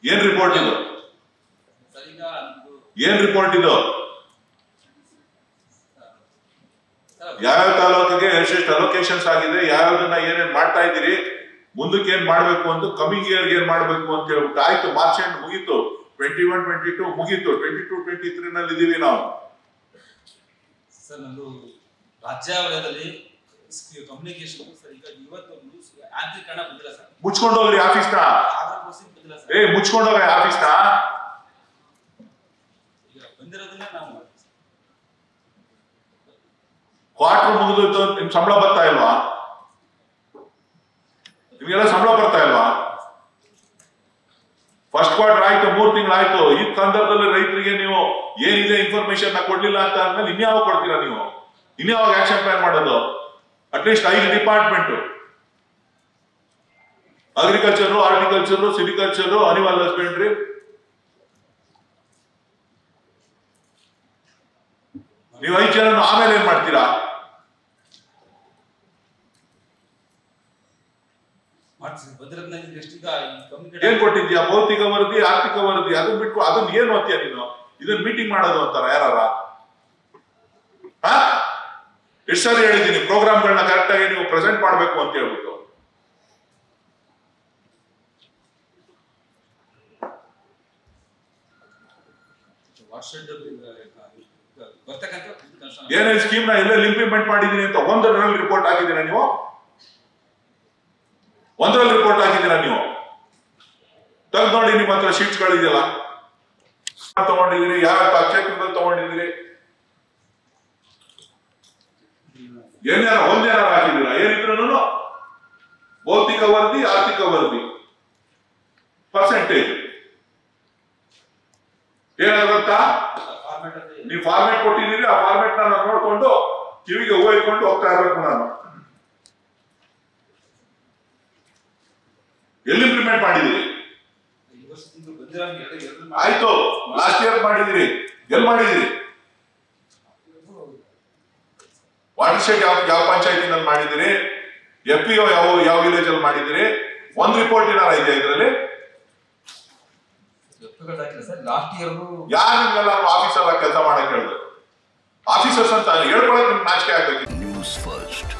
ಏನ್ ರಿಪೋರ್ಟ್ ಇದು ಸರ್ ಈಗ ನಮ್ದು ಏನ್ ರಿಪೋರ್ಟ್ ಇದು ಸರ್ ಯಾವ್ಯಾವ ತಾಲೂಕಿಗೆ ಎಷ್ಟೆಷ್ಟು ಅಲೋಕೇಶನ್ಸ್ ಆಗಿದೆ ಯಾವ್ಯಾವ್ದನ್ನ ಏನೇನ್ ಮಾಡ್ತಾ ಇದ್ದೀರಿ ಮುಂದಕ್ಕೆ ಏನ್ ಮಾಡ್ಬೇಕು ಅಂತ ಕಮಿಂಗ್ ಇಯರ್ ಏನ್ ಮಾಡ್ಬೇಕು ಅಂತ ಹೇಳ್ಬಿಟ್ಟು ಆಯ್ತು ಮಾರ್ಚ್ ಎಂಡ್ ಮುಗೀತು ಟ್ವೆಂಟಿ ಒನ್ ಟ್ವೆಂಟಿ ಟೂ ಮುಗೀತು ಟ್ವೆಂಟಿ ಟೂ ಟ್ವೆಂಟಿ ತ್ರೀ ನಲ್ಲಿ ಇದೀವಿ ನಾವು ಸರ್ ನಂದು ರಾಜ್ಯ ವಲಯದಲ್ಲಿ ಕಮ್ಯುನಿಕೇಶನ್ ಸರ್ ಈಗ ಇವತ್ತು ಯಾಂತ್ರೀಕರಣ ಬಂದಿಲ್ಲ ಸರ್ ಮುಚ್ಕೊಂಡು ಹೋಗ್ರಿ ಆಫೀಸ್ನ ಆರ್ಡರ್ ಪ್ರೋಸಿಂಗ್ ಬಂದಿಲ್ಲ ಸರ್ ಏ ಮುಚ್ಕೊಂಡು ಹೋಗ ಆಫೀಸ್ನ ಈಗ ಬಂದಿರೋದನ್ನ ನಾವು ಮಾಡ್ತೀವಿ ಸರ್. ಕ್ವಾರ್ಟರ್ ಮುಗಿದು ನಿಮ್ ಸಂಬಳ ಬರ್ತಾ ಇಲ್ವಾ ನಿಮ್ಗೆಲ್ಲ ಸಂಬಳ ಬರ್ತಾ ಇಲ್ವಾ ಫಸ್ಟ್ ಕ್ವಾರ್ಟರ್ ಆಯ್ತು ಮೂರ್ ತಿಂಗಳಾಯ್ತು ಈ ಸಂದರ್ಭದಲ್ಲಿ ರೈತರಿಗೆ ನೀವು ಏನಿದೆ ಇನ್ಫಾರ್ಮೇಶನ್ ಕೊಡ್ಲಿಲ್ಲ ಅಂತ ಅಂದ್ಮೇಲೆ ಇನ್ಯಾವಾಗ ಕೊಡ್ತೀರಾ ನೀವು ಇನ್ಯಾವಾಗ ಆಕ್ಷನ್ ಪ್ಲಾನ್ ಮಾಡೋದು ಅಟ್ಲೀಸ್ಟ್ ಐದು department agriculture horticulture sericulture animal husbandry ನೀವು ಐದು ಜನ ಆಮೇಲೆ ಏನ್ ಮಾಡ್ತೀರಾ ಮಾಡ್ತೀವಿ ಸರ್. ಬಂದಿರೋದನ್ನ ನೆಕ್ಸ್ಟ್ ಈಗ ಈ ಏನ್ ಕಮ್ಯುನಿಕೇಟ್ ಕೊಟ್ಟಿದ್ಯಾ ಭೌತಿಕ ವರದಿ ಆರ್ಥಿಕ ವರದಿ ಅದನ್ನ ಬಿಟ್ಟು ಅದನ್ನ ಏನ್ ಓದ್ತೀಯ ನೀನು ಇದನ್ನ ಮೀಟಿಂಗ್ ಮಾಡೋದು ಅಂತಾರ ಯಾರಾರ ಹಾ ಎಷ್ಟು ಸರಿ ಹೇಳಿದೀನಿ ಪ್ರೋಗ್ರಾಮ್ಗಳನ್ನ ಕರೆಕ್ಟ್ ಆಗಿ ನೀವು ಪ್ರೆಸೆಂಟ್ ಮಾಡ್ಬೇಕು ಅಂತ ಹೇಳ್ಬಿಟ್ಟು ವಾಟ್ಸೆಡ್ ಬರ್ತಕ್ಕಂಥ ಕನ್ಸ್ಟ್ರಕ್ಷನ್ ಏನೇನ್ ಸ್ಕೀಮ್ ನ ಎಲ್ಲೆಲ್ಲಿ ಇಂಪ್ಲಿಮೆಂಟ್ ಮಾಡಿದೀನಿ ಅಂತ ಒಂದರಲ್ಲಿ ರಿಪೋರ್ಟ್ ಹಾಕಿದ್ದೀರಾ ನೀವು ಒಂದರಲ್ಲಿ ರಿಪೋರ್ಟ್ ಹಾಕಿದ್ದೀರಾ ನೀವು ತೆಗ್ದು ನೋಡಿ ನಿಮ್ಮ ಹತ್ರ ಶೀಟ್ಸ್ ಗಳಿದೆಯಲ್ಲ ತಗೊಂಡಿದ್ದೀರಿ ಯಾವ ಕ್ಷೇತ್ರದಲ್ಲಿ ತಗೊಂಡಿದ್ದೀರಿ ಏನ್ಯಾರ ಒಂದೇನಾರ ಹಾಕಿದ್ದೀರಾ ಏನಿದ್ರು ಭೌತಿಕ ವರದಿ ಆರ್ಥಿಕ ವರದಿ ಪರ್ಸೆಂಟೇಜ್ ಏನಾದ್ರು ಗೊತ್ತಾ ಫಾರ್ಮೆಟ್ ಅಲ್ಲಿ ನೀವು ಫಾರ್ಮೆಟ್ ಕೊಟ್ಟಿದ್ದೀರಿ ಆ ಫಾರ್ಮೆಟ್ ನಾನು ನೋಡ್ಕೊಂಡು ಕಿವಿಗೆ ಹೂವು ಇಟ್ಕೊಂಡು ಹೋಗ್ತಾ ಇರ್ಬೇಕು ನಾನು ಎಲ್ಲಿ ಇಂಪ್ಲಿಮೆಂಟ್ ಮಾಡಿದ್ದೀರಿ ಈ ವರ್ಷದಿಂದ ಬಂದಿರೋ ಎರಡು ಎರಡು ಆಯ್ತು ಲಾಸ್ಟ್ ಇಯರ್ ಮಾಡಿದಿರಿ ಎಲ್ಲಿ ಮಾಡಿದಿರಿ ವಾಟರ್ ಶೆಡ್ ಯಾವ ಯಾವ ಪಂಚಾಯತಿನಲ್ಲಿ ಮಾಡಿದಿರಿ ಎಫ್ ಪಿ ಯಾವ ಯಾವ ವಿಲೇಜ್ ಅಲ್ಲಿ ಮಾಡಿದಿರಿ ಒಂದ್ ರಿಪೋರ್ಟ್ ಏನಾರ ಇದೆಯಾ ಇದರಲ್ಲಿ ಎಪ್ಪುಗಳು ಹಾಕಿಲ್ಲ ಸರ್ ಲಾಸ್ಟ್ ಇಯರ್ ಯಾರು ನಿಮ್ಗೆಲ್ಲ ಆಫೀಸರ್ ಕೆಲಸ ಮಾಡಕ್ ಹೇಳಿದ್ರು ಆಫೀಸರ್ಸ್ ಅಂತ ಹೇಳ್ಕೊಳಕ್ ನಿಮ್ಗೆ ನಾಚಿಕೆ ಆಗ್ಬೇಕು ನ್ಯೂಸ್ ಫಸ್ಟ್